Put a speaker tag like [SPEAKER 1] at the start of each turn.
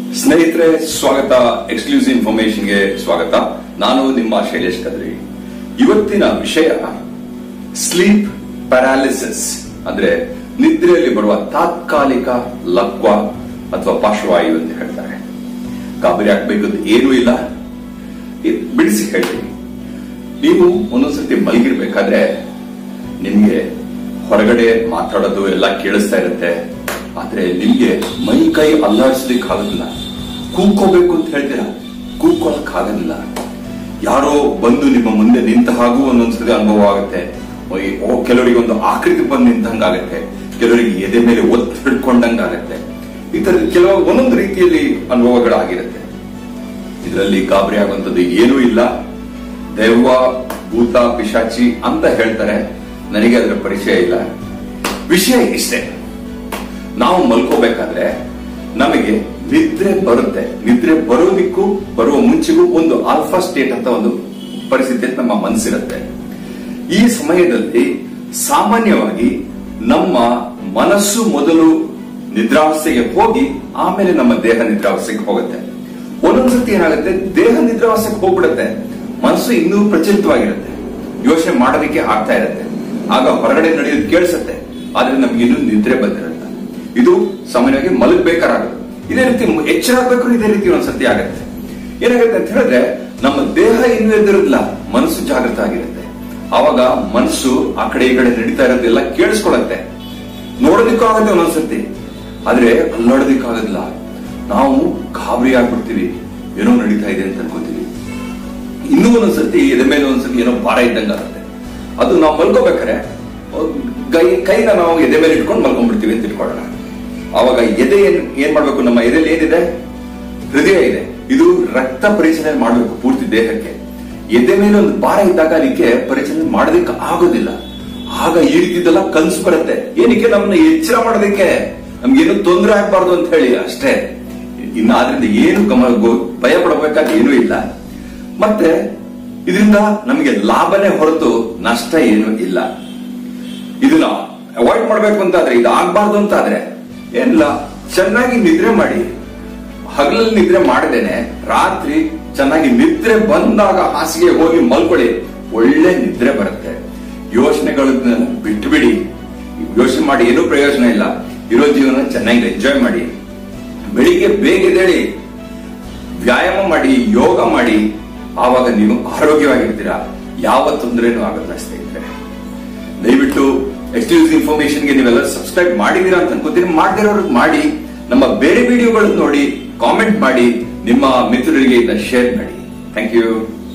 [SPEAKER 1] ಸ್ನೇಹಿತರೆ ಸ್ವಾಗತ ಎಕ್ಸ್ಕ್ಲೂಸಿವ್ ಇನ್ಫಾರ್ಮೇಶನ್ಗೆ ಸ್ವಾಗತ ನಾನು ನಿಮ್ಮ ಶೈಲೇಶ್ ಕದ್ರಿ ಇವತ್ತಿನ ವಿಷಯ ಸ್ಲೀಪ್ ಪ್ಯಾರಾಲಿಸಿಸ್ ಅಂದ್ರೆ ನಿದ್ರೆಯಲ್ಲಿ ಬರುವ ತಾತ್ಕಾಲಿಕ ಲಕ್ವ ಅಥವಾ ಪಾರ್ಶ್ವವಾಯು ಅಂತ ಹೇಳ್ತಾರೆ ಗಾಬರಿ ಆಗ್ಬೇಕಂತ ಏನೂ ಇಲ್ಲ ಇದ್ ಬಿಡಿಸಿ ಹೇಳ್ತೀನಿ ನೀವು ಒಂದೊಂದ್ಸತಿ ಮಲಗಿರ್ಬೇಕಾದ್ರೆ ನಿಮ್ಗೆ ಹೊರಗಡೆ ಮಾತಾಡೋದು ಎಲ್ಲ ಕೇಳಿಸ್ತಾ ಇರುತ್ತೆ ಆದ್ರೆ ನಿಮ್ಗೆ ಮೈ ಕೈ ಅಲ್ಲಾಡಿಸ್ಲಿಕ್ಕೆ ಆಗೋದಿಲ್ಲ ಕೂಗ್ಕೋಬೇಕು ಅಂತ ಹೇಳ್ತೀರಾ ಕೂಗ್ಕೊಳಕ್ ಆಗೋದಿಲ್ಲ ಯಾರೋ ಬಂದು ನಿಮ್ಮ ಮುಂದೆ ನಿಂತ ಹಾಗೂ ಒಂದೊಂದ್ಸತಿ ಅನುಭವ ಆಗುತ್ತೆ ಓಯ್, ಓ ಕೆಲವರಿಗೆ ಒಂದು ಆಕೃತಿ ಬಂದು ನಿಂತಂಗಾಗತ್ತೆ ಕೆಲವರಿಗೆ ಎದೆ ಮೇಲೆ ಒತ್ತು ಹಿಡ್ಕೊಂಡಂಗಾಗತ್ತೆ ಈ ತರದ ಕೆಲವು ಒಂದೊಂದು ರೀತಿಯಲ್ಲಿ ಅನುಭವಗಳಾಗಿರುತ್ತೆ ಇದರಲ್ಲಿ ಗಾಬರಿ ಆಗುವಂಥದ್ದು ಏನೂ ಇಲ್ಲ ದೆವ್ವ ಭೂತ ಪಿಶಾಚಿ ಅಂತ ಹೇಳ್ತಾರೆ ನನಗೆ ಅದರ ಪರಿಚಯ ಇಲ್ಲ ವಿಷಯ ಇಷ್ಟೇ ನಾವು ಮಲ್ಕೋಬೇಕಾದ್ರೆ ನಮಗೆ ನಿದ್ರೆ ಬರುತ್ತೆ ನಿದ್ರೆ ಬರೋದಿಕ್ಕೂ ಬರುವ ಮುಂಚೆಗೂ ಒಂದು ಆಲ್ಫಾ ಸ್ಟೇಟ್ ಅಂತ ಒಂದು ಪರಿಸ್ಥಿತಿ ನಮ್ಮ ಮನಸ್ಸಿರುತ್ತೆ ಈ ಸಮಯದಲ್ಲಿ ಸಾಮಾನ್ಯವಾಗಿ ನಮ್ಮ ಮನಸ್ಸು ಮೊದಲು ನಿದ್ರಾವಸ್ಥೆಗೆ ಹೋಗಿ ಆಮೇಲೆ ನಮ್ಮ ದೇಹ ನಿದ್ರಾವಸ್ಥೆಗೆ ಹೋಗುತ್ತೆ ಒಂದೊಂದ್ಸತಿ ಏನಾಗುತ್ತೆ ದೇಹ ನಿದ್ರಾವಸ್ಥೆಗೆ ಹೋಗ್ಬಿಡುತ್ತೆ ಮನಸ್ಸು ಇನ್ನೂ ಪ್ರಚಲಿತವಾಗಿರುತ್ತೆ ಯೋಚನೆ ಮಾಡೋದಕ್ಕೆ ಆಗ್ತಾ ಇರುತ್ತೆ ಆಗ ಹೊರಗಡೆ ನಡೆಯೋದು ಕೇಳಿಸುತ್ತೆ ಆದ್ರೆ ನಮ್ಗೆ ಇನ್ನೂ ನಿದ್ರೆ ಬಂದಿರಲ್ಲ ಇದು ಸಾಮಾನ್ಯವಾಗಿ ಮಲಗಬೇಕಾಗುತ್ತೆ ಇದೇ ರೀತಿ ಎಚ್ಚರ ಆಗ್ಬೇಕು ಇದೇ ರೀತಿ ಒಂದ್ಸತಿ ಆಗುತ್ತೆ ಏನಾಗುತ್ತೆ ಅಂತ ಹೇಳಿದ್ರೆ ನಮ್ಮ ದೇಹ ಇನ್ನೂ ಎದ್ದಿರೋದಿಲ್ಲ ಮನಸ್ಸು ಜಾಗೃತ ಆಗಿರುತ್ತೆ ಆವಾಗ ಮನಸ್ಸು ಆ ಕಡೆ ಈ ಕಡೆ ನಡೀತಾ ಇರೋದೆಲ್ಲ ಕೇಳಿಸ್ಕೊಳತ್ತೆ ನೋಡೋದಿಕ್ಕೂ ಆಗುತ್ತೆ ಒಂದೊಂದ್ಸತಿ ಆದ್ರೆ ಅಲ್ಲಾಡೋದಿಕ್ಕಾಗೋದಿಲ್ಲ ನಾವು ಗಾಬರಿ ಆಗ್ಬಿಡ್ತೀವಿ ಏನೋ ನಡೀತಾ ಇದೆ ಅಂತ ಅನ್ಕೋತೀವಿ ಇನ್ನೂ ಒಂದೊಂದ್ಸತಿ ಎದೆ ಮೇಲೆ ಒಂದ್ಸತಿ ಏನೋ ಭಾರ ಇದ್ದಂಗೆ ಆಗುತ್ತೆ ಅದು ನಾವು ಮಲ್ಕೋಬೇಕಾರೆ ಕೈ ಕೈನ ನಾವು ಎದೆ ಮೇಲೆ ಇಟ್ಕೊಂಡು ಮಲ್ಕೊಂಡ್ಬಿಡ್ತೀವಿ ಅಂತ ಇಟ್ಕೊಳ್ಳೋಣ ಅವಾಗ ಎದೆ ಏನ್ ಏನ್ ಮಾಡ್ಬೇಕು ನಮ್ಮ ಎದೆಯಲ್ಲಿ ಏನಿದೆ ಹೃದಯ ಇದೆ ಇದು ರಕ್ತ ಪರಿಚಲನೆ ಮಾಡಬೇಕು ಪೂರ್ತಿ ದೇಹಕ್ಕೆ ಎದೆ ಮೇಲೆ ಒಂದು ಭಾರ ಇದ್ದಾಗ ಅದಕ್ಕೆ ಪರಿಚಲನೆ ಮಾಡೋದಕ್ಕೆ ಆಗೋದಿಲ್ಲ ಆಗ ಈ ರೀತಿದೆಲ್ಲ ಕನ್ಸು ಬರುತ್ತೆ ಏನಕ್ಕೆ ನಮ್ಮನ್ನ ಎಚ್ಚರ ಮಾಡೋದಕ್ಕೆ ನಮ್ಗೇನು ತೊಂದರೆ ಆಗ್ಬಾರ್ದು ಅಂತ ಹೇಳಿ ಅಷ್ಟೇ ಇನ್ನು ಆದ್ರಿಂದ ಏನು ಗಮನ ಗೊ- ಭಯ ಪಡಬೇಕಾದ ಏನೂ ಇಲ್ಲ ಮತ್ತೆ ಇದರಿಂದ ನಮಗೆ ಲಾಭನೇ ಹೊರತು ನಷ್ಟ ಏನು ಇಲ್ಲ ಇದನ್ನ ಅವಾಯ್ಡ್ ಮಾಡ್ಬೇಕು ಅಂತ ಆದ್ರೆ ಇದು ಆಗ್ಬಾರ್ದು ಅಂತ ಆದ್ರೆ ಏನಿಲ್ಲ ಚೆನ್ನಾಗಿ ನಿದ್ರೆ ಮಾಡಿ ಹಗಲಲ್ಲಿ ನಿದ್ರೆ ಮಾಡದೇನೆ ರಾತ್ರಿ ಚೆನ್ನಾಗಿ ನಿದ್ರೆ ಬಂದಾಗ ಹಾಸಿಗೆ ಹೋಗಿ ಮಲ್ಕೊಳ್ಳಿ ಒಳ್ಳೆ ನಿದ್ರೆ ಬರುತ್ತೆ ಯೋಚನೆಗಳನ್ನ ಬಿಟ್ಟು ಬಿಡಿ ಯೋಚನೆ ಮಾಡಿ ಏನೂ ಪ್ರಯೋಜನ ಇಲ್ಲ ಇರೋ ಜೀವನ ಚೆನ್ನಾಗಿ ಎಂಜಾಯ್ ಮಾಡಿ ಬೆಳಿಗ್ಗೆ ಬೇಗ ಎದ್ದೇಳಿ ವ್ಯಾಯಾಮ ಮಾಡಿ ಯೋಗ ಮಾಡಿ ಆವಾಗ ನೀವು ಆರೋಗ್ಯವಾಗಿರ್ತೀರಾ ಯಾವ ತೊಂದರೆನೂ ಆಗಲ್ಲ ಸ್ನೇಹಿತರೆ ದಯವಿಟ್ಟು ಎಕ್ಸ್ಕ್ಲೂಸಿವ್ ಇನ್ಫಾರ್ಮೇಶನ್ಗೆ ನೀವೆಲ್ಲ ಸಬ್ಸ್ಕ್ರೈಬ್ ಮಾಡಿದೀರಾ ಅಂತ ಅನ್ಕೋತೀನಿ ಮಾಡದಿರೋರಿಗೆ ಮಾಡಿ ನಮ್ಮ ಬೇರೆ ವಿಡಿಯೋಗಳನ್ನು ನೋಡಿ ಕಾಮೆಂಟ್ ಮಾಡಿ ನಿಮ್ಮ ಮಿತ್ರರಿಗೆ ಇದನ್ನ ಶೇರ್ ಮಾಡಿ ಥ್ಯಾಂಕ್ ಯು